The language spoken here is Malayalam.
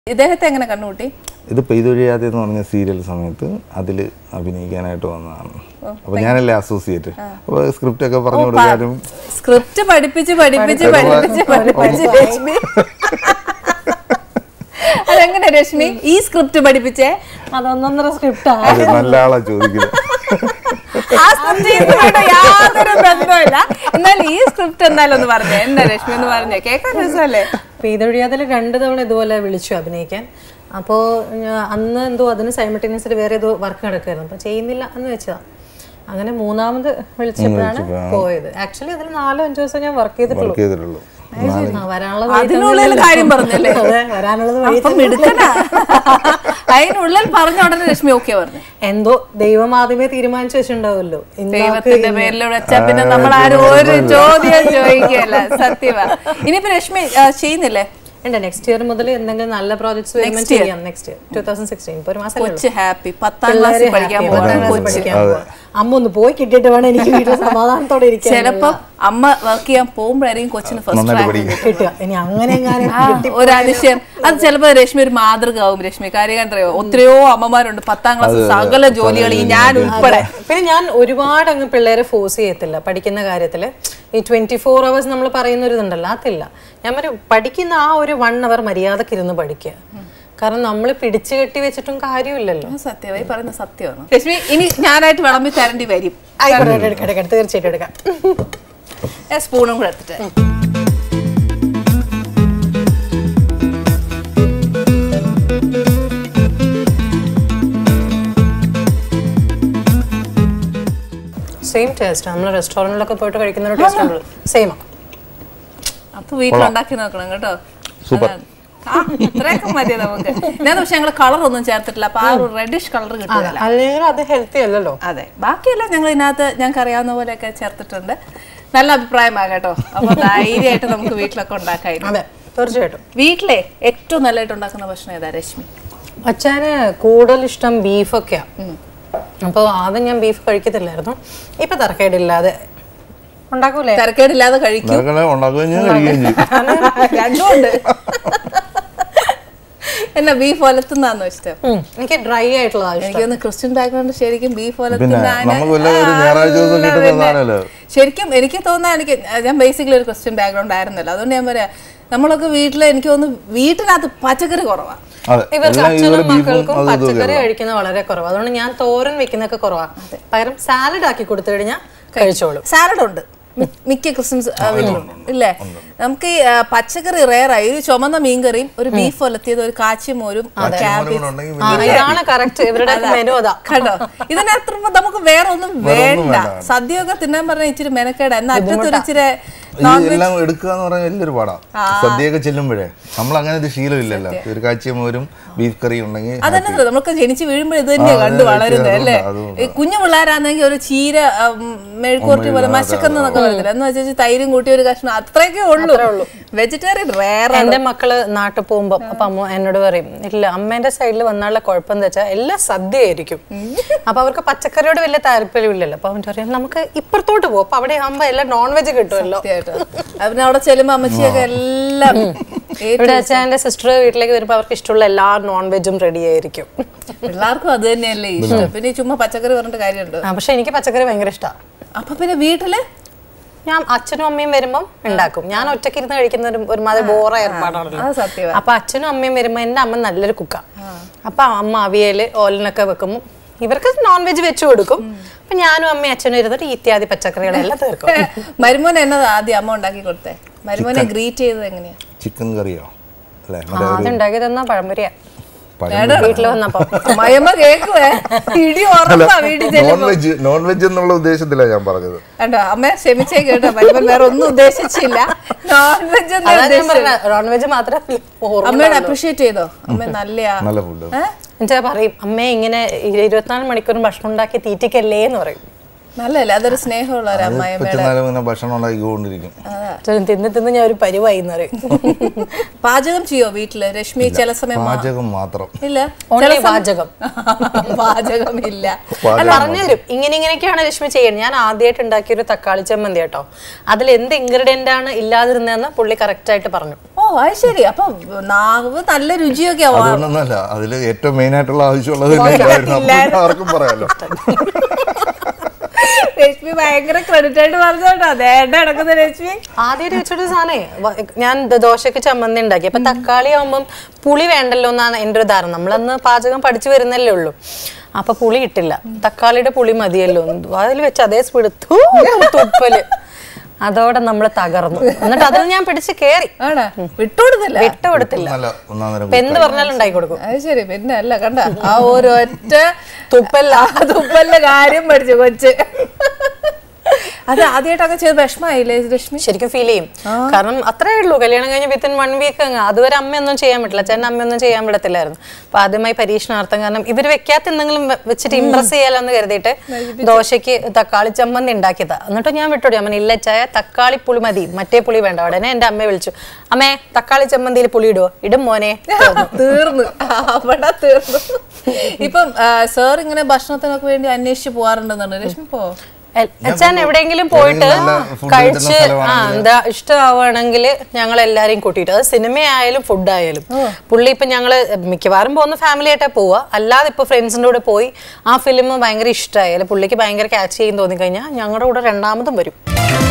ഇദ്ദേഹത്തെ എങ്ങനെ കണ്ടുകൂട്ടി ഇത് പെയ്തൊഴിയാതെ എന്ന് പറഞ്ഞ സീരിയൽ സമയത്ത് അതിൽ അഭിനയിക്കാനായിട്ട് വന്നതാണ് അപ്പൊ ഞാനല്ലേ അസോസിയേറ്റ് അപ്പൊ സ്ക്രിപ്റ്റ് ഒക്കെ പറഞ്ഞു കൊടുക്കാനും സ്ക്രിപ്റ്റ് പഠിപ്പിച്ച് പഠിപ്പിച്ച് പഠിപ്പിച്ച് പഠിപ്പിച്ച് രശ്മി അതെങ്ങനെ രശ്മി ഈ സ്ക്രിപ്റ്റ് പഠിപ്പിച്ചേ അതൊന്നൊന്നര സ്ക്രിപ്റ്റാണ് അത് നല്ല ആളാ ചോദിക്കുന്നത് ആ സ്ക്രിപ്റ്റ് യാതൊരു ബന്ധമില്ല എന്നാൽ ഈ സ്ക്രിപ്റ്റ് എന്തായാലും ഒന്ന് പറഞ്ഞേ എന്താ രശ്മി എന്ന് പറഞ്ഞേ കേൾക്കാൻ രസമല്ലേ പീതൊഴിയാതിൽ രണ്ട് തവണ ഇതുപോലെ വിളിച്ചു അഭിനയിക്കാൻ അപ്പോൾ അന്ന് എന്തോ അതിന് സൈമൾട്ടേനിയസിൽ വേറെ ഏതോ വർക്ക് നടക്കുമായിരുന്നു അപ്പോൾ ചെയ്യുന്നില്ല എന്ന് വെച്ചതാണ് അങ്ങനെ മൂന്നാമത് വിളിച്ചപ്പോഴാണ് പോയത് ആക്ച്വലി അതിൽ നാലോ അഞ്ചോ ദിവസം ഞാൻ വർക്ക് ചെയ്തിട്ടുള്ളൂ വർക്ക് ചെയ്തിട്ടുള്ളൂ ആ, വരാനുള്ളത് വഴി അതിനുള്ളിൽ തന്നില്ലല്ലോ. കാര്യം പറഞ്ഞല്ലേ അതെ, വരാനുള്ളത് വഴി അപ്പം മിടുക്കനാ അതിനുള്ളിൽ പറഞ്ഞ ഉടനെ രശ്മി ഓക്കെ പറഞ്ഞു എന്തോ ദൈവം ആദ്യമേ തീരുമാനിച്ചു വെച്ചിട്ടുണ്ടാവുമല്ലോ ഇന്ന് ദൈവത്തിന്റെ പേരിലൂടെ വെച്ചാ പിന്നെ നമ്മൾ ആരും ഒരു ചോദ്യം ചോദിക്കല്ല സത്യമാ ഇനിയിപ്പോ രശ്മി ആ, ചെയ്യുന്നില്ലേ ഉണ്ട് നെക്സ്റ്റ് ഇയർ മുതൽ എന്തെങ്കിലും നല്ല പ്രോജക്ട്സ് വരുമ്പോൾ ചെയ്യാം next year two thousand sixteen ഇപ്പോൾ ഒരു മാസം കൊച്ചു ഹാപ്പി പത്താം ക്ലാസ്സിൽ പഠിക്കാൻ പോകുന്ന കൊച്ച് അമ്മ ഒന്ന് പോയി കിട്ടിയിട്ട് വേണം എനിക്ക് വീട്ടിൽ സമാധാനത്തോടെ ഇരിക്കാൻ ചിലപ്പോ അമ്മ വർക്ക് ചെയ്യാൻ പോകുമ്പോഴായിരിക്കും കൊച്ചിന് ഫസ്റ്റ് നന്നായിട്ട് റാങ്ക് പഠിക്കും കിട്ടുക ഇനി അങ്ങനെ എങ്ങാനും ഒരു അതിശയം അത് ചിലപ്പോ രശ്മി ഒരു മാതൃക ആവും രശ്മി കാര്യം അറിയോ എത്രയോ അമ്മമാരുണ്ട് പത്താം ക്ലാസ് സകല ജോലികൾ ഈ ഞാൻ ഉൾപ്പെടെ പിന്നെ ഞാൻ ഒരുപാട് അങ്ങ് പിള്ളേരെ ഫോഴ്സ് ചെയ്യത്തില്ല പഠിക്കുന്ന കാര്യത്തിൽ ഈ ട്വന്റി ഫോർ അവേഴ്സ് നമ്മൾ പറയുന്ന ഒരു ഇതുണ്ടല്ലോ അതില്ല ഞാൻ പറയും പഠിക്കുന്ന ആ ഒരു വൺ അവർ മര്യാദക്ക് ഇരുന്ന് പഠിക്കുക കാരണം നമ്മൾ പിടിച്ചു കെട്ടി വെച്ചിട്ടും കാര്യമില്ലല്ലോ ആ, സത്യമായി പറയുന്ന സത്യമാണ് രശ്മി ഇനി ഞാനായിട്ട് വിളമ്പി തരേണ്ടി വരും ആയിക്കോട്ടെ എടുക്കാം എടുക്കാം തീർച്ചയായിട്ടും എടുക്കാം ഞാൻ സ്പൂണും കൂടെ എടുത്തിട്ട് സെയിം ടേസ്റ്റ് നമ്മൾ റെസ്റ്റോറൻറ്റിലൊക്കെ പോയിട്ട് കഴിക്കുന്ന ഒരു ടേസ്റ്റ് ഉണ്ടല്ലോ സെയിം അപ്പൊ വീട്ടിലുണ്ടാക്കി നോക്കണം കേട്ടോ സൂപ്പർ. അതാണ്. ആ, ഇത്രയൊക്കെ മതി നമുക്ക് ഞാൻ പക്ഷെ ഞങ്ങൾ കളർ ഒന്നും ചേർത്തിട്ടില്ല അപ്പൊ ആ ഒരു റെഡിഷ് കളർ കിട്ടുന്നില്ല അല്ലെങ്കിൽ അത് ഹെൽത്തി അല്ലല്ലോ അതെ ബാക്കിയെല്ലാം ഞങ്ങൾ ഇതിനകത്ത് ഞങ്ങൾക്ക് അറിയാവുന്ന പോലെയൊക്കെ ചേർത്തിട്ടുണ്ട് നല്ല അഭിപ്രായമാ കേട്ടോ അപ്പൊ ധൈര്യമായിട്ട് നമുക്ക് വീട്ടിലൊക്കെ ഉണ്ടാക്കായിരുന്നു അതെ തീർച്ചയായിട്ടും വീട്ടിലെ ഏറ്റവും നല്ലതായിട്ട് ഉണ്ടാക്കുന്ന ഭക്ഷണം ഏതാ രശ്മി അച്ഛന് കൂടുതൽ ഇഷ്ടം ബീഫൊക്കെയാ അപ്പോൾ ആദ്യം ഞാൻ ബീഫ് കഴിക്കത്തില്ലായിരുന്നു ഇപ്പൊ തറക്കേടില്ലാതെ ഉണ്ടാക്കൂലേ തിരക്കേടില്ലാതെ കഴിക്കും അതൊക്കെ ഉണ്ടാക്കുകയും ചെയ്യും കഴിയുകയും ചെയ്യും രണ്ടും ഉണ്ട് എന്നാ ബീഫ് ഒലത്തുന്നാന്നോ ഇഷ്ടം ഉം, എനിക്ക് ഡ്രൈ ആയിട്ടുള്ളതാ ഇഷ്ടം എനിക്കൊന്ന് ക്രിസ്ത്യൻ ബാക്ക്ഗ്രൗണ്ട് ശരിക്കും ബീഫ് പിന്നെ ഒലത്തുന്നാണ് നമുക്ക് വല്ല ഒരു ഞായറാഴ്ച ദിവസം കിട്ടുന്ന സാധനമല്ലോ ശരിക്കും എനിക്ക് തോന്നുന്നത് എനിക്ക് ഞാൻ ബേസിക്കലി ഒരു ക്രിസ്ത്യൻ ബാക്ക്ഗ്രൗണ്ട് ആയിരുന്നല്ലോ അതുകൊണ്ട് ഞാൻ പറയാം നമ്മളൊക്കെ വീട്ടിൽ എനിക്ക് തോന്നുന്നു വീട്ടിനകത്ത് പച്ചക്കറി കുറവാണ് അതെ ഇവർക്ക് എല്ലാം അച്ഛനും ഇതുപോലെ ബീഫും മക്കൾക്കും അതും ഇതും പച്ചക്കറി ഒക്കെയാണ്. കഴിക്കുന്നത് വളരെ കുറവ് അതുകൊണ്ട് ഞാൻ തോരൻ വെക്കുന്നൊക്കെ കുറവാ പകരം സാലഡ് ആക്കി കൊടുത്തു കഴിഞ്ഞാൽ കഴിച്ചോളും സാലഡ് ഉണ്ട് മി- മിക്ക ക്രിസ്ത്യൻസ് ആ, വീട്ടിലുണ്ട് ഇല്ലേ നമുക്ക് ഈ ആ, പച്ചക്കറി റേറായി ഒരു ചുമന്ന മീൻകറിയും ഒരു ബീഫ് ഒലത്തിയത് ഒരു കാച്ചിമോരും ക്യാബേജ് ഉണ്ടെങ്കിൽ ആ, ഇതാണ് കറക്റ്റ് ഇവരുടെ മെനു അതാ കണ്ടോ ഇതിനകത്ത് ഇപ്പൊ നമുക്ക് വേറെ ഒന്നും വേണ്ട സദ്യയൊക്കെ തിന്നാൻ പറഞ്ഞ ഇച്ചിരി മെനക്കേടാ എന്നാ അറ്റത്തൊരു ഇച്ചിരി ഈ എല്ലാം എടുക്കുക എന്ന് പറഞ്ഞാൽ വലിയൊരു പാടാ സദ്യയൊക്കെ ചെല്ലുമ്പോഴേ നമ്മൾ അങ്ങനെ ഒരു ശീലമില്ലല്ലോ ഒരു കാച്ചിയ മോരും ബീഫ് കറി ഉണ്ടെങ്കിൽ അതന്നെ നമുക്ക് ജനിച്ച് വീഴുമ്പോൾ ഇത് തന്നെയാ കണ്ടു വളരുന്നത് അല്ലേ അതുകൊണ്ട് ഈ കുഞ്ഞു പിള്ളേരാണെങ്കിൽ ഒരു ചീര ഉം, മെഴുക്കുവരട്ടി പോലെ മശക്കെന്നൊക്കെ പറയത്തില്ല എന്ന് വെച്ചാൽ തൈരും കൂട്ടി ഒരു കഷ്ണം അത്രയൊക്കെ ഉള്ളൂ വെജിറ്റേറിയൻ റേറെ എന്റെ മക്കള് നാട്ടിൽ പോകുമ്പോ അപ്പൊ അമ്മ എന്നോട് പറയും ഇല്ല അമ്മേന്റെ സൈഡിൽ വന്നാലുള്ള കുഴപ്പം എന്താ വെച്ചാൽ എല്ലാം സദ്യയായിരിക്കും അപ്പൊ അവർക്ക് പച്ചക്കറിയോട് വലിയ താല്പര്യമില്ലല്ലോ അപ്പൊ അവൻ പറയും നമുക്ക് ഇപ്പുറത്തോട്ട് പോകും അപ്പൊ അവിടെ ആകുമ്പോ എല്ലാം നോൺ വെജ് കിട്ടുമല്ലോ അവന് അവിടെ ചെല്ലുമ്പോ അമ്മച്ചിയൊക്കെ എല്ലാം ഏറ്റവും ഇവിടെ അച്ഛൻ്റെ സിസ്റ്റർ വീട്ടിലേക്ക് വരുമ്പോ അവർക്ക് ഇഷ്ടമുള്ള എല്ലാ നോൺ വെജും റെഡി ആയിരിക്കും പിള്ളേർക്കും അത് തന്നെയല്ലേ ഇഷ്ടം പിന്നെ ഈ ചുമ്മാ പച്ചക്കറി പറഞ്ഞിട്ട് കാര്യമുണ്ട് ആ, പക്ഷെ എനിക്ക് പച്ചക്കറി ഭയങ്കര ഇഷ്ടമാണ് അപ്പൊ പിന്നെ വീട്ടില് ഞാൻ അച്ഛനും അമ്മയും വരുമ്പം ഉണ്ടാക്കും ഞാൻ ഒറ്റയ്ക്ക് ഇരുന്ന് കഴിക്കുന്ന ഒരു ഒരുമാതിരി ബോറ ഏർപ്പാടാണല്ലോ അത് സത്യമാണ് അപ്പൊ അച്ഛനും അമ്മയും വരുമ്പോ എന്റെ അമ്മ നല്ലൊരു കുക്കാ അപ്പൊ അമ്മ അവിയല് ഓലനൊക്കെ വെക്കുമ്പോ ഇവർക്ക് നോൺ വെജ് വെച്ചു കൊടുക്കും അപ്പൊ ഞാനും അമ്മയും അച്ഛനും ഇരുന്നിട്ട് ഈ ഇത്യാദി പച്ചക്കറികളെല്ലാം തീർക്കും മരുമോൻ എന്നതാ ആദ്യം അമ്മ ഉണ്ടാക്കി കൊടുത്തേ മരുമോനെ ഗ്രീറ്റ് ചെയ്തത് എങ്ങനെയാ ചിക്കൻ കറിയോ അല്ലേ ആ, അത് ഉണ്ടാക്കി തന്ന പഴംപൊരിയാ പഴം വീട്ടിൽ വന്നപ്പോ മയമ്മ കേക്കുവേ ഇടി ഉറപ്പാ വീട്ടിൽ നോൺ ചെല്ലുമ്പോ വെജ് നോൺ വെജ് എന്നുള്ള ഉദ്ദേശത്തിലാണ് ഞാൻ പറഞ്ഞത് കണ്ടോ അമ്മ ക്ഷമിച്ചേ കേട്ടോ മരുമൻ വേറെ ഒന്നും ഉദ്ദേശിച്ചില്ല നോൺ വെജ് അതാ ഞാൻ പറഞ്ഞ നോൺ വെജ് മാത്രമേ ഓർമ്മ അമ്മയോട് അപ്രീഷിയേറ്റ് ചെയ്തോ അമ്മ നല്ലയാ നല്ല ഫുഡ് ഏ? എന്നുവെച്ചാ പറയും അമ്മേ ഇങ്ങനെ ഇരുപത്തിനാല് മണിക്കൂറും ഭക്ഷണം ഉണ്ടാക്കി തീറ്റിക്കല്ലേ എന്ന് പറയും നല്ലല്ലേ അതൊരു സ്നേഹമുള്ള ഒരു അമ്മായിമ്മയുടെ പറ്റുന്നാലും ഇങ്ങനെ ഭക്ഷണം ഉണ്ടാക്കിക്കൊണ്ടിരിക്കും ചെ- തിന്ന് തിന്ന് ഞാൻ ഒരു പരിവായി എന്ന് പറയും പാചകം ചെയ്യോ വീട്ടില് രശ്മി ചില സമയം മാ- പാചകം മാത്രം ഇല്ല ഓൺലി പാചകം പാചകം ഇല്ല അല്ല പറഞ്ഞു തരും ഇങ്ങനെ ഇങ്ങനെയൊക്കെയാണ് രശ്മി ചെയ്യുന്നത് ഞാൻ ആദ്യമായിട്ട് ഉണ്ടാക്കിയ ഒരു തക്കാളി ചമ്മന്തി കേട്ടോ അതിൽ എന്ത് ഇൻഗ്രീഡിയന്റ് ആണ് ഇല്ലാതിരുന്നതെന്ന് പുള്ളി കറക്റ്റ് ആയിട്ട് പറഞ്ഞു ഓ അത് ശരി അപ്പൊ നാവ് നല്ല രുചിയൊക്കെ ആവാം അതുകൊണ്ടൊന്നല്ല അതിൽ ഏറ്റവും മെയിൻ ആയിട്ടുള്ള ആവശ്യമുള്ളത് ഇല്ലായിരുന്നു അപ്പോൾ ആർക്കും പറയാലോ രശ്മി ഭയങ്കര ക്രെഡിറ്റ് ആയിട്ട് പറഞ്ഞോട്ടോ അതേണ്ട നടക്കുന്ന രശ്മി ആദ്യം വെച്ചൊരു സാധനേ വ- ഞാൻ ദ- ദോശക്ക് ചമ്മന്തി ഉണ്ടാക്കി അപ്പൊ തക്കാളി ആവുമ്പം പുളി വേണ്ടല്ലോ എന്നാണ് എൻ്റെ ഒരു ധാരണ നമ്മളന്ന് പാചകം പഠിച്ചു വരുന്നല്ലേ ഉള്ളൂ അപ്പൊ പുളി ഇട്ടില്ല തക്കാളിയുടെ പുളി മതിയല്ലോ അതിൽ വെച്ച് അതേ സ്പീഡ് തുപ്പല് അതോടെ നമ്മൾ തകർന്നു എന്നിട്ട് അതിൽ ഞാൻ പിടിച്ച് കേറി ആണോ വിട്ടുകൊടുത്തില്ല വിട്ടുകൊടുത്തില്ല നല്ല ഒന്നാം തരം ഇപ്പൊ എന്ത് പറഞ്ഞാലും ഉണ്ടാക്കി കൊടുക്കും അത് ശരി പിന്നെ അല്ല കണ്ട ആ ഒരൊറ്റ തുപ്പല്ല ആ തുപ്പല്ല കാര്യം പഠിച്ചു കൊച്ച് അത് ആദ്യമായിട്ടൊക്കെ ചെയ്ത് വിഷമായില്ലേ രശ്മി ശരിക്കും ഫീൽ ചെയ്യും കാരണം അത്രേ ഉള്ളൂ കല്യാണം കഴിഞ്ഞ് വിത്തിൻ വൺ വീക്ക് അങ്ങ് അതുവരെ അമ്മയൊന്നും ചെയ്യാൻ പറ്റില്ല ചേട്ടൻ അമ്മയൊന്നും ചെയ്യാൻ പറ്റത്തില്ലായിരുന്നു അപ്പൊ ആദ്യമായി പരീക്ഷണാർത്ഥം കാരണം ഇവര് വെക്കാത്ത എന്തെങ്കിലും വെ- വെച്ചിട്ട് ഇമ്പ്രസ് ചെയ്യാലോന്ന് കരുതിയിട്ട് ദോശയ്ക്ക് തക്കാളി ചമ്മന്തി ഉണ്ടാക്കിയതാ എന്നിട്ട് ഞാൻ വിട്ടോടി അമ്മ ഇല്ല ചായ തക്കാളി പുളി മതി മറ്റേ പുളി വേണ്ട ഉടനെ എന്റെ അമ്മയെ വിളിച്ചു അമ്മേ തക്കാളി ചമ്മന്തിയിൽ പുളി ഇടുവോ ഇടും മോനെ തീർന്നു അവിടെ തീർന്നു ഇപ്പം സാർ ഇങ്ങനെ ഭക്ഷണത്തിനൊക്കെ വേണ്ടി അന്വേഷിച്ച് പോവാറുണ്ടെന്നാണ് രശ്മി പോ അച്ഛൻ എവിടെയെങ്കിലും പോയിട്ട് എവിടെയെങ്കിലും നല്ല food കഴിച്ച് കിട്ടുന്ന ആ എന്താ ഇഷ്ടമാവുകയാണെങ്കിൽ ഞങ്ങൾ എല്ലാരെയും കൂട്ടിയിട്ട് അത് സിനിമയായാലും ഫുഡായാലും പുള്ളി ഇപ്പൊ ഞങ്ങള് മിക്കവാറും പോകുന്ന ഫാമിലി ആയിട്ടാ പോവുക അല്ലാതെ ഇപ്പൊ ഫ്രണ്ട്സിന്റെ കൂടെ പോയി ആ ഫിലിം ഭയങ്കര ഇഷ്ടമായി അല്ലെ പുള്ളിക്ക് ഭയങ്കര ക്യാച്ച് ചെയ്യും തോന്നിക്കഴിഞ്ഞാൽ ഞങ്ങളുടെ കൂടെ രണ്ടാമതും വരും